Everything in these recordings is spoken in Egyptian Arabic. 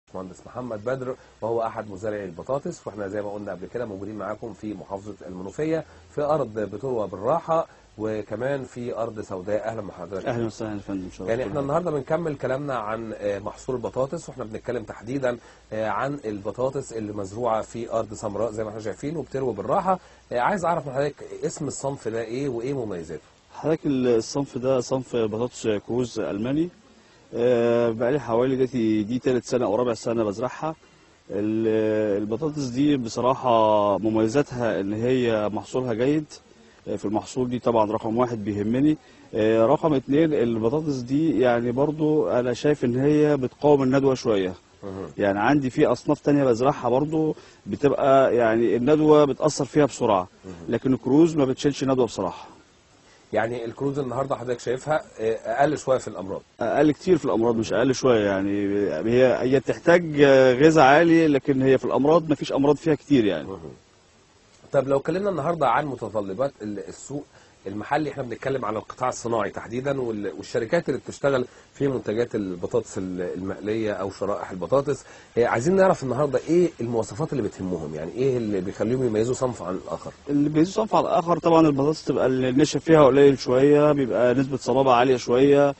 مهندس محمد بدر وهو احد مزارعي البطاطس واحنا زي ما قلنا قبل كده موجودين معاكم في محافظه المنوفيه في ارض بتروى بالراحه وكمان في ارض سوداء اهلا بحضرتك اهلا وسهلا يا فندم شرف يعني كل احنا حاجة. النهارده بنكمل كلامنا عن آه، محصول البطاطس واحنا بنتكلم تحديدا آه، عن البطاطس اللي مزروعه في ارض سمراء زي ما احنا شايفين وبتروي بالراحه آه، عايز اعرف من حضرتك اسم الصنف ده ايه وايه مميزاته حضرتك الصنف ده صنف بطاطس كروز الماني آه، بقالي حوالي دلوقتي دي تالت سنه او رابع سنه بزرعها ال- البطاطس دي بصراحه مميزاتها ان هي محصولها جيد آه، في المحصول دي طبعا رقم واحد بيهمني آه، رقم اتنين البطاطس دي يعني برضو انا شايف ان هي بتقاوم الندوه شويه يعني عندي في اصناف تانية بزرعها برضو بتبقى يعني الندوه بتاثر فيها بسرعه لكن الكروز ما بتشيلش ندوه بصراحه يعني الكروز النهارده حضرتك شايفها آه، اقل شويه في الامراض اقل كتير في الامراض مش اقل شويه يعني هي هي بتحتاج غذاء عالي لكن هي في الامراض ما فيش امراض فيها كتير يعني طب لو اتكلمنا النهارده عن متطلبات ال- السوق المحلي احنا بنتكلم على القطاع الصناعي تحديدا وال- والشركات اللي بتشتغل في منتجات البطاطس ال- المقليه او شرائح البطاطس اه، عايزين نعرف النهارده ايه المواصفات اللي بتهمهم يعني ايه اللي بيخليهم يميزوا صنف عن الاخر اللي بيزيد صنف على الاخر طبعا البطاطس تبقى النشا فيها قليل شويه بيبقى نسبه صلابه عاليه شويه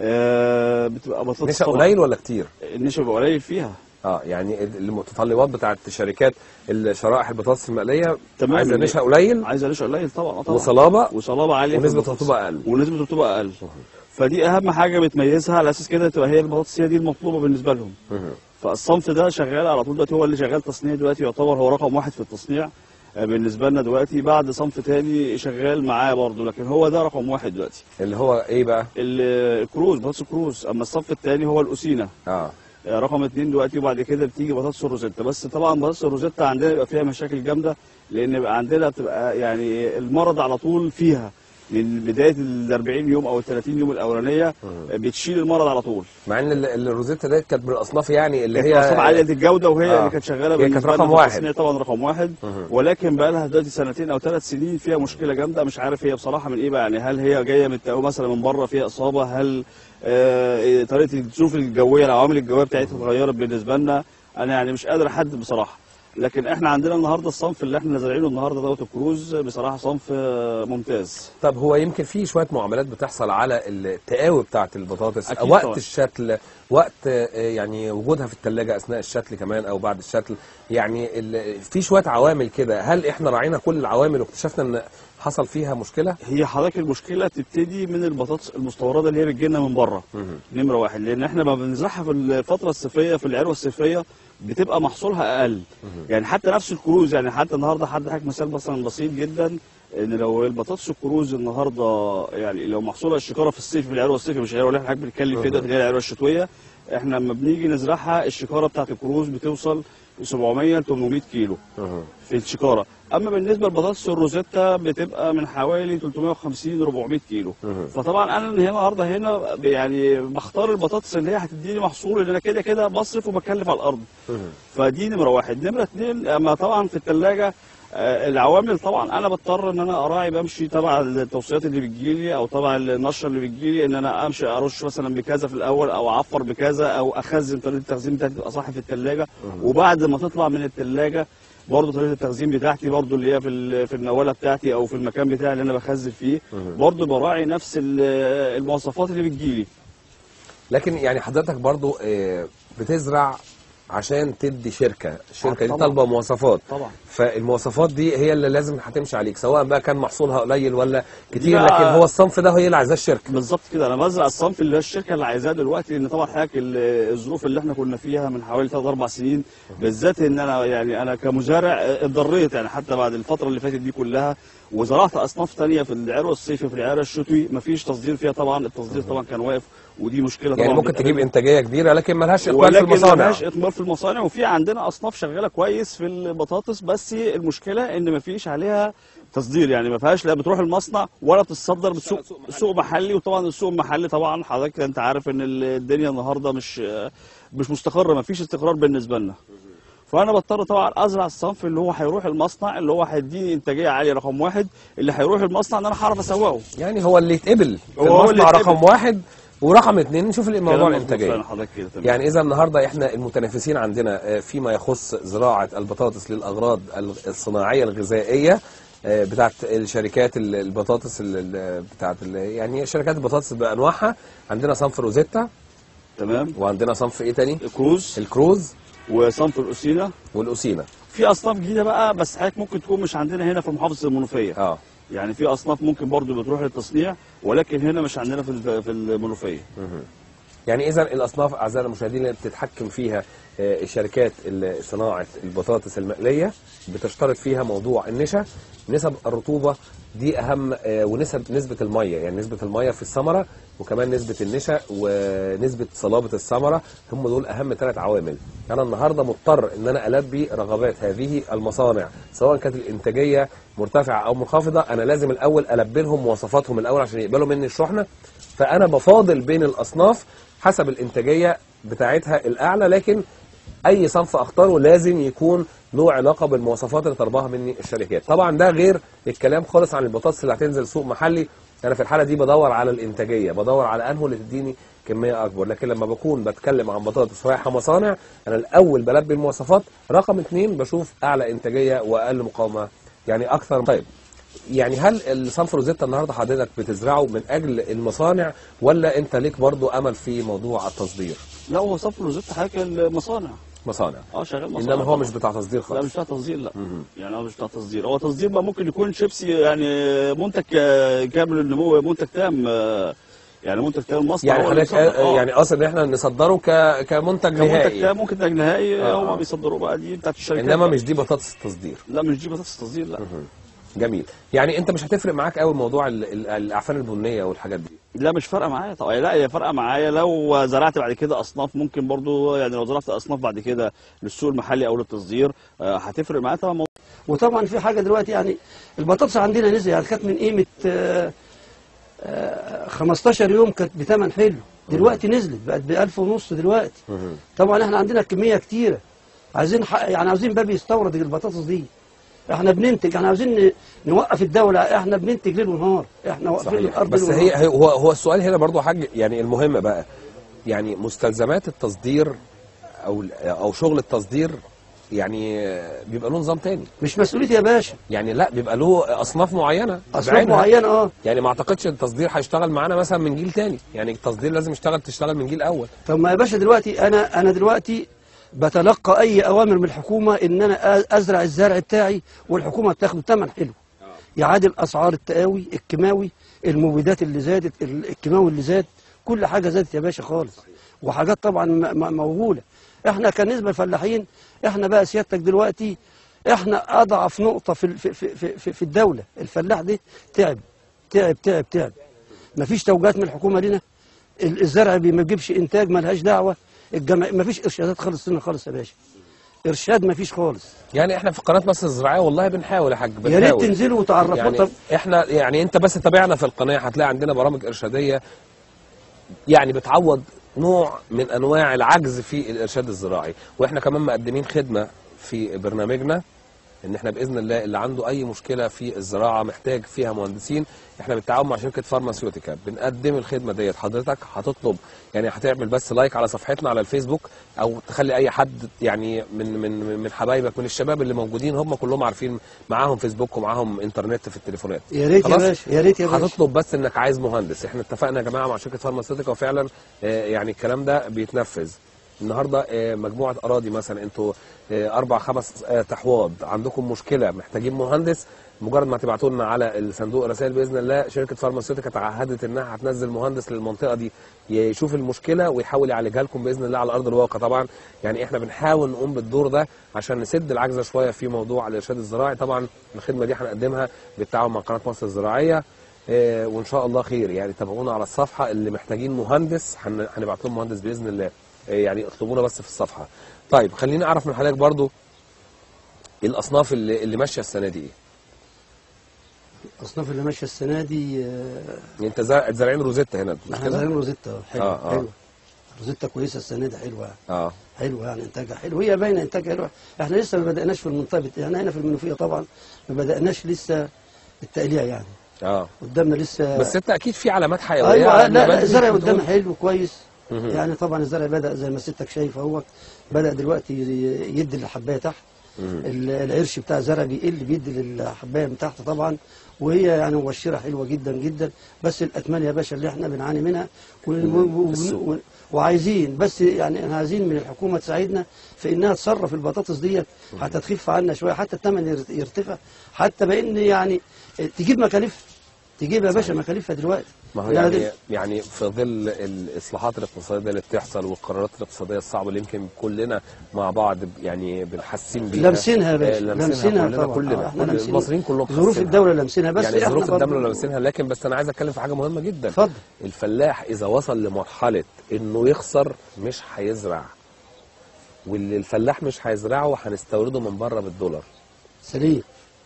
آه، بتبقى بطاطس نشا طبعاً- قليل ولا كتير النشا بيبقى قليل فيها اه يعني ال- المتطلبات بتاعت شركات الشرائح البطاطس المقليه تمام. عايزه نشا قليل عايزه نشا قليل طبعا آه طبعا وصلابه وصلابه عاليه في ونسبه البطاطس. رطوبه اقل ونسبه رطوبه اقل فدي اهم حاجه بتميزها على اساس كده تبقى هي البطاطس هي دي المطلوبه بالنسبه لهم مهم. فالصنف ده شغال على طول دلوقتي هو اللي شغال تصنيع دلوقتي يعتبر هو رقم واحد في التصنيع آه، بالنسبه لنا دلوقتي بعد صنف تاني شغال معاه برضه لكن هو ده رقم واحد دلوقتي اللي هو ايه بقى ال- الكروز بطاطس الكروز اما الصنف التاني هو الاوسينا اه آه، رقم اتنين دلوقتي وبعد كده بتيجي بطاطس الروزيتا بس طبعا بطاطس الروزيتا عندنا بيبقى فيها مشاكل جامده لان بيبقى عندنا بتبقى يعني المرض على طول فيها من بدايه ال 40 يوم او ال 30 يوم الاولانيه آه، بتشيل المرض على طول مع ان ال- الروزيتا ديت كانت من الاصناف يعني اللي هي هي اصناف عاليه الجوده وهي آه. اللي كانت شغاله هي كانت بالنسبة رقم لنا في واحد. التصنيع طبعا رقم واحد مهم. ولكن بقى لها دلوقتي سنتين او ثلاث سنين فيها مشكله جامده مش عارف هي بصراحه من ايه بقى يعني هل هي جايه من التقوى مثلا من بره فيها اصابه هل آه طريقه الظروف الجويه العوامل الجويه بتاعتها اتغيرت بالنسبه لنا انا يعني مش قادر احدد بصراحه لكن احنا عندنا النهارده الصنف اللي احنا زارعينه النهارده دوت الكروز بصراحه صنف آه، ممتاز طب هو يمكن في شويه معاملات بتحصل على التقاوي بتاعه البطاطس أكيد وقت طبعا. الشتل وقت آه، يعني وجودها في الثلاجه اثناء الشتل كمان او بعد الشتل يعني ال- في شويه عوامل كده هل احنا راعينا كل العوامل واكتشفنا ان حصل فيها مشكله هي حضرتك المشكله تبتدي من البطاطس المستورده اللي هي بتجيلنا من بره نمره واحد لان احنا ما بنزرعها في الفتره الصيفيه في العروه الصيفيه بتبقى محصولها اقل يعني حتى نفس الكروز يعني حتى النهارده حد حضرتك مثال مثلا بسيط جدا ان لو البطاطس الكروز النهارده يعني لو محصولها الشكاره في الصيف في العروه الصيفيه مش العروه اللي احنا حضرتك بنتكلم فيها دلوقتي اللي هي العروه الشتويه احنا لما بنيجي نزرعها الشكاره بتاعت الكروز بتوصل 700 ل 800 كيلو في الشكاره اما بالنسبه لبطاطس الروزيتا بتبقى من حوالي 350 ل 400 كيلو مهم. فطبعا انا هنا النهارده هنا يعني بختار البطاطس اللي هي هتديني محصول اللي انا كده كده بصرف وبكلف على الارض فدي نمره واحد نمره اتنين اما طبعا في الثلاجه العوامل طبعا انا بضطر ان انا اراعي بمشي تبع التوصيات اللي بتجيلي او تبع النشره اللي بتجيلي ان انا امشي ارش مثلا بكذا في الاول او اعفر بكذا او اخزن طريقه التخزين بتاعتي تبقى صح في الثلاجه وبعد ما تطلع من الثلاجه برضه طريقه التخزين بتاعتي برضه اللي هي في ال- في النواله بتاعتي او في المكان بتاعي اللي انا بخزن فيه برضه براعي نفس ال- المواصفات اللي بتجيلي لكن يعني حضرتك برضو آه، بتزرع عشان تدي شركه الشركه دي طبعا. طالبه مواصفات طبعا فالمواصفات دي هي اللي لازم هتمشي عليك سواء بقى كان محصولها قليل ولا كتير لا. لكن هو الصنف ده هي اللي عايزاه الشركه بالظبط كده انا بزرع الصنف اللي هي الشركه اللي عايزاه دلوقتي لان طبعا حضرتك ال- الظروف اللي احنا كنا فيها من حوالي 3 4 سنين بالذات ان انا يعني انا كمزارع اتضريت يعني حتى بعد الفتره اللي فاتت دي كلها وزرعت اصناف تانية في العروه الصيفي في العروه الشتوي مفيش تصدير فيها طبعا التصدير طبعا كان واقف ودي مشكله طبعا يعني ممكن بتقابلنا. تجيب انتاجيه كبيره لكن ملهاش اقبال في ولكن المصانع ملهاش اطمار في المصانع وفي عندنا اصناف شغاله كويس في البطاطس بس المشكله ان مفيش عليها تصدير يعني ما فيهاش لا بتروح المصنع ولا بتتصدر بتسوق سوق محلي وطبعا السوق المحلي طبعا حضرتك انت عارف ان الدنيا النهارده مش مش مستقره ما فيش استقرار بالنسبه لنا فانا بضطر طبعا ازرع الصنف اللي هو هيروح المصنع اللي هو هيديني انتاجيه عاليه رقم واحد اللي هيروح المصنع ان انا هعرف اسوقه يعني هو اللي يتقبل في هو اللي المصنع يتقبل. رقم واحد ورقم اثنين نشوف موضوع كلام مظبوط الانتاجيه فعلا حضرتك كده تمام. يعني اذا النهارده احنا المتنافسين عندنا آه، فيما يخص زراعه البطاطس للاغراض ال- الصناعيه الغذائيه آه، بتاعت الشركات ال- البطاطس ال- ال- بتاعت ال- يعني شركات البطاطس بانواعها عندنا صنف روزيتا تمام وعندنا صنف ايه تاني كروز الكروز وصنف الاوسينا والاوسينا في اصناف جديده بقى بس حضرتك ممكن تكون مش عندنا هنا في محافظه المنوفيه اه يعني في اصناف ممكن برضو بتروح للتصنيع ولكن هنا مش عندنا في الب- في المنوفيه يعني اذا الاصناف اعزائنا المشاهدين اللي بتتحكم فيها آه، الشركات ال- صناعه البطاطس المقليه بتشترط فيها موضوع النشا نسب الرطوبه دي اهم آه، ونسب نسبه الميه يعني نسبه الميه في الثمره وكمان نسبه النشا ونسبه صلابه الثمره هم دول اهم ثلاث عوامل انا النهارده مضطر ان انا البي رغبات هذه المصانع سواء كانت الانتاجيه مرتفعه او منخفضه انا لازم الاول البي لهم مواصفاتهم الاول عشان يقبلوا مني الشحنه فانا بفاضل بين الاصناف حسب الانتاجيه بتاعتها الاعلى لكن اي صنف اختاره لازم يكون له علاقه بالمواصفات اللي طلبها مني الشركات طبعا ده غير الكلام خالص عن البطاطس اللي هتنزل سوق محلي انا في الحاله دي بدور على الانتاجيه بدور على انه اللي تديني كميه اكبر لكن لما بكون بتكلم عن بطاطس رايحه مصانع انا الاول بلبي المواصفات رقم اثنين بشوف اعلى انتاجيه واقل مقاومه يعني اكثر طيب يعني هل الصنف روزيتا النهارده حضرتك بتزرعه من اجل المصانع ولا انت ليك برضو امل في موضوع التصدير لا هو صنف روزيتا حضرتك المصانع مصانع اه شغال مصانع انما هو طبعاً. مش بتاع تصدير لا خالص مش بتاع تصدير لا مهم. يعني هو مش بتاع تصدير هو تصدير بقى ممكن يكون شيبسي يعني منتج آه، كامل النمو منتج تام آه، يعني منتج تام مصنع يعني هو اللي حضرتك بيصدر. آه، آه. يعني قصد ان احنا نصدره ك... كمنتج كمنتج نهائي تام منتج نهائي آه، هم آه. بيصدروا بقى دي بتاعت الشركات انما بقى. مش دي بطاطس التصدير لا مش دي بطاطس تصدير لا جميل يعني انت مش هتفرق معاك قوي موضوع ال- ال- الاعفان البنيه والحاجات دي لا مش فارقه معايا طبعا لا هي فارقه معايا لو زرعت بعد كده اصناف ممكن برضو يعني لو زرعت اصناف بعد كده للسوق المحلي او للتصدير آه، هتفرق معايا طبعا وطبعا في حاجه دلوقتي يعني البطاطس عندنا نزل يعني كانت من قيمه آه، آه، 15 يوم كانت بثمن حلو دلوقتي نزلت بقت ب 1000 ونص دلوقتي طبعا احنا عندنا كميه كتيره عايزين حق يعني عاوزين باب يستورد البطاطس دي احنا بننتج احنا عاوزين ن- نوقف الدوله احنا بننتج ليل ونهار احنا واقفين صحيح الارض بس ليل هي ونهار. هي- هو هو السؤال هنا برضو حاج يعني المهم بقى يعني مستلزمات التصدير او او شغل التصدير يعني آه، بيبقى له نظام تاني مش مسؤوليتي يا باشا يعني لا بيبقى له اصناف معينه اصناف بعينها. معينه اه يعني ما اعتقدش التصدير هيشتغل معانا مثلا من جيل تاني يعني التصدير لازم يشتغل تشتغل من جيل اول طب ما يا باشا دلوقتي انا انا دلوقتي بتلقى اي اوامر من الحكومه ان انا أ- ازرع الزرع بتاعي والحكومه بتاخده ثمن حلو يعادل اسعار التقاوي الكيماوي المبيدات اللي زادت ال- الكيماوي اللي زاد كل حاجه زادت يا باشا خالص وحاجات طبعا م- م- موجوده احنا كنسبه الفلاحين احنا بقى سيادتك دلوقتي احنا اضعف نقطه في ال- في في في, في, في الدوله الفلاح ده تعب تعب تعب تعب مفيش توجيهات من الحكومه لنا ال- الزرع بي- ما بيجيبش انتاج ملهاش دعوه الجمع مفيش ارشادات خالص لنا خالص يا باشا ارشاد مفيش خالص يعني احنا في قناه مصر الزراعيه والله بنحاول يا حاج يا ريت بنحاول تنزلوا وتعرفوا يعني طب احنا يعني انت بس تابعنا في القناه هتلاقي عندنا برامج ارشاديه يعني بتعوض نوع من انواع العجز في الارشاد الزراعي واحنا كمان مقدمين خدمه في برنامجنا ان احنا باذن الله اللي عنده اي مشكله في الزراعه محتاج فيها مهندسين احنا بالتعاون مع شركه فارماسيوتيكا بنقدم الخدمه ديت حضرتك هتطلب يعني هتعمل بس لايك على صفحتنا على الفيسبوك او تخلي اي حد يعني من من من حبايبك من الشباب اللي موجودين هم كلهم عارفين معاهم فيسبوك ومعاهم انترنت في التليفونات يا ريت يا خلاص؟ باشا يا ريت يا باشا هتطلب بس انك عايز مهندس احنا اتفقنا يا جماعه مع شركه فارماسيوتيكا وفعلا آه، يعني الكلام ده بيتنفذ النهارده آه، مجموعه اراضي مثلا انتوا آه، اربع خمس آه، تحواض عندكم مشكله محتاجين مهندس مجرد ما تبعتوا لنا على الصندوق الرسائل باذن الله شركه فارماسيوتيكا تعهدت انها هتنزل مهندس للمنطقه دي يشوف المشكله ويحاول يعالجها لكم باذن الله على ارض الواقع طبعا يعني احنا بنحاول نقوم بالدور ده عشان نسد العجزه شويه في موضوع الارشاد الزراعي طبعا الخدمه دي هنقدمها بالتعاون مع قناه مصر الزراعيه آه، وان شاء الله خير يعني تابعونا على الصفحه اللي محتاجين مهندس هن- هنبعت لهم مهندس باذن الله آه، يعني اطلبونا بس في الصفحه طيب خليني اعرف من حضرتك برضو الاصناف اللي, اللي ماشيه السنه دي ايه الاصناف اللي ماشيه السنه دي آه، يعني انت زارع- زارعين روزيتا هنا مش احنا كده زارعين روزيتا حلوه آه، آه. حلوه روزيتا كويسه السنه دي حلوه اه حلوه يعني انتاجها حلو هي باينه انتاجها حلو احنا لسه ما بداناش في المنطقه بت... احنا هنا في المنوفيه طبعا ما بداناش لسه التقليع يعني اه قدامنا لسه بس انت اكيد في علامات حيويه ايوه على لا لا النبات الزرع بتقول- قدامنا حلو كويس مهم. يعني طبعا الزرع بدا زي ما ستك شايف اهوت بدا دلوقتي ي- يدي الحبايه تحت مهم. ال- العرش بتاع الزرع بيقل بيدي للحبايه من تحت طبعا وهي يعني مبشره حلوه جدا جدا بس الاتمان يا باشا اللي احنا بنعاني منها و- و- و- السوق. و- وعايزين بس يعني احنا عايزين من الحكومه تساعدنا في انها تصرف البطاطس ديت حتى تخف عنا شويه حتى الثمن يرت- يرتفع حتى بان يعني تجيب مكاليف تجيب يا باشا مكاليفها دلوقتي ما هو لا، يعني دي- يعني في ظل الاصلاحات الاقتصاديه اللي بتحصل والقرارات الاقتصاديه الصعبه اللي يمكن كلنا مع بعض يعني بنحسين بيها لامسينها يا باشا آه، لامسينها كلنا طبعا كلنا آه، احنا كل لامسينها. المصريين كلهم ظروف حاسينها. الدوله لامسينها بس يعني احنا ظروف برضه- الدوله لامسينها لكن بس انا عايز اتكلم في حاجه مهمه جدا اتفضل الفلاح اذا وصل لمرحله انه يخسر مش هيزرع واللي الفلاح مش هيزرعه هنستورده من بره بالدولار سليم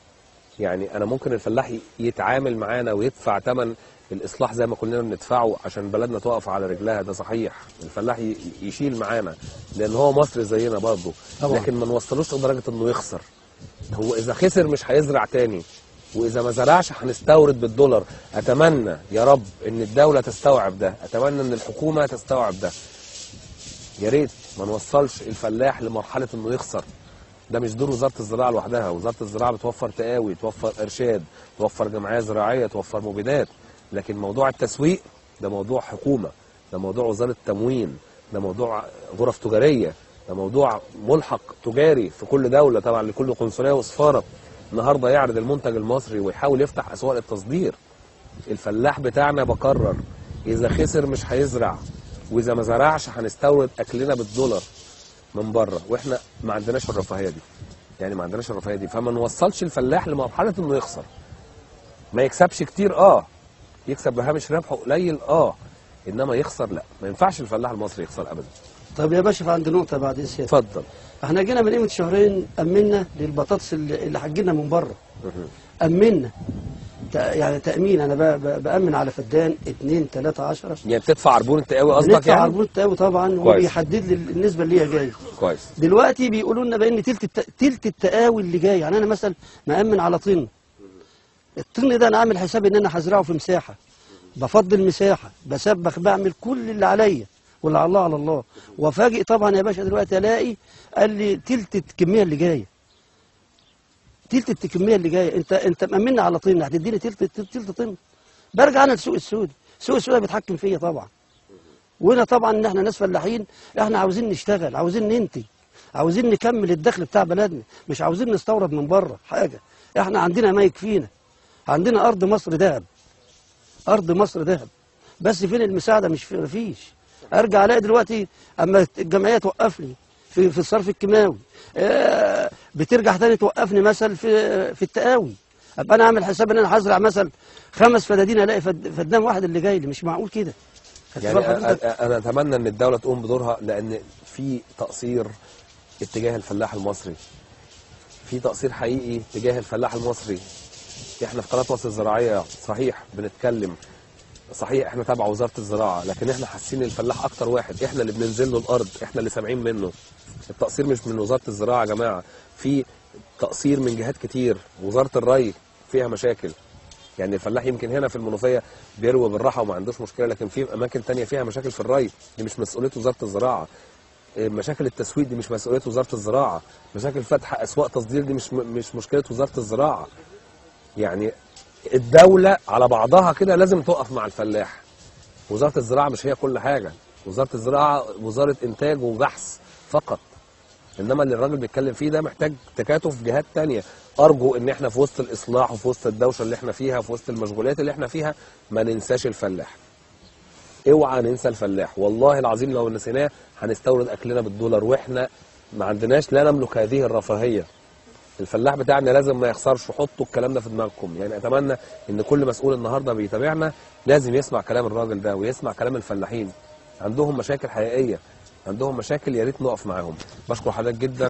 يعني انا ممكن الفلاح ي- يتعامل معانا ويدفع ثمن الاصلاح زي ما كلنا بندفعه عشان بلدنا تقف على رجلها ده صحيح الفلاح ي- يشيل معانا لان هو مصري زينا برضه طبعا. لكن ما نوصلوش لدرجه انه يخسر هو اذا خسر مش هيزرع تاني واذا ما زرعش هنستورد بالدولار اتمنى يا رب ان الدوله تستوعب ده اتمنى ان الحكومه تستوعب ده يا ريت ما نوصلش الفلاح لمرحله انه يخسر ده مش دور وزاره الزراعه لوحدها وزاره الزراعه بتوفر تقاوي توفر ارشاد توفر جمعيه زراعيه توفر مبيدات لكن موضوع التسويق ده موضوع حكومه ده موضوع وزاره تموين ده موضوع غرف تجاريه ده موضوع ملحق تجاري في كل دوله طبعا لكل قنصليه وسفاره النهارده يعرض المنتج المصري ويحاول يفتح اسواق التصدير الفلاح بتاعنا بكرر اذا خسر مش هيزرع واذا ما زرعش هنستورد اكلنا بالدولار من بره واحنا ما عندناش الرفاهيه دي يعني ما عندناش الرفاهيه دي فما نوصلش الفلاح لمرحله انه يخسر ما يكسبش كتير اه يكسب بهامش ربحه قليل اه انما يخسر لا ما ينفعش الفلاح المصري يخسر ابدا طب يا باشا عندي نقطه بعد السياسه اتفضل احنا جينا من قيمه شهرين امنا للبطاطس اللي اللي هتجيلنا من بره مهم. امنا تأ- يعني تامين انا ب- ب- بامن على فدان 2 3 10 يعني بتدفع عربون التقاوي قصدك بندفع يعني عربون التقاوي طبعا كويس. وبيحدد لي النسبه اللي هي جايه كويس دلوقتي بيقولوا لنا بان تلت الت... تلت التقاوي اللي جاي يعني انا مثلا مامن على طن الطن ده انا عامل حساب ان انا هزرعه في مساحه بفضل مساحه بسبخ بعمل كل اللي عليا واللي على الله على الله وفاجئ طبعا يا باشا دلوقتي الاقي قال لي تلت الكميه اللي جايه تلت الكميه اللي جايه انت انت مأمن على طن هتديني تلت تلت تلت طن برجع انا لسوق السود سوق السود بيتحكم فيا طبعا وهنا طبعا ان احنا ناس فلاحين احنا عاوزين نشتغل عاوزين ننتج عاوزين نكمل الدخل بتاع بلدنا مش عاوزين نستورد من بره حاجه احنا عندنا ما يكفينا عندنا ارض مصر ذهب ارض مصر ذهب بس فين المساعده مش في مفيش ارجع الاقي دلوقتي اما الجمعيه توقفني في في الصرف الكيماوي آه، بترجع تاني توقفني مثلا في في التقاوي ابقى انا عامل حساب ان انا هزرع مثلا خمس فدادين الاقي فد- فدان واحد اللي جاي لي مش معقول كده خدت يعني بال حضرتك؟ أ- أ- انا اتمنى ان الدوله تقوم بدورها لان في تقصير اتجاه الفلاح المصري في تقصير حقيقي تجاه الفلاح المصري احنا في قناه مصر الزراعيه صحيح بنتكلم صحيح احنا تبع وزاره الزراعه لكن احنا حاسين الفلاح اكتر واحد احنا اللي بننزل له الارض احنا اللي سامعين منه التقصير مش من وزاره الزراعه يا جماعه في تقصير من جهات كتير وزاره الري فيها مشاكل يعني الفلاح يمكن هنا في المنوفيه بيروي بالراحه وما عندوش مشكله لكن في اماكن تانية فيها مشاكل في الري دي مش مسؤوليه وزاره الزراعه إيه، مشاكل التسويق دي مش مسؤوليه وزاره الزراعه مشاكل فتح اسواق تصدير دي مش مش مشكله وزاره الزراعه يعني الدوله على بعضها كده لازم تقف مع الفلاح وزاره الزراعه مش هي كل حاجه وزاره الزراعه وزاره انتاج وبحث فقط انما اللي الراجل بيتكلم فيه ده محتاج تكاتف جهات تانية ارجو ان احنا في وسط الاصلاح وفي وسط الدوشه اللي احنا فيها في وسط المشغولات اللي احنا فيها ما ننساش الفلاح اوعى ننسى الفلاح والله العظيم لو نسيناه هنستورد اكلنا بالدولار واحنا ما عندناش لا نملك هذه الرفاهيه الفلاح بتاعنا لازم ما يخسرش حطوا الكلام ده في دماغكم يعني اتمنى ان كل مسؤول النهارده بيتابعنا لازم يسمع كلام الراجل ده ويسمع كلام الفلاحين عندهم مشاكل حقيقيه عندهم مشاكل يا ريت نقف معاهم بشكر حضرتك جدا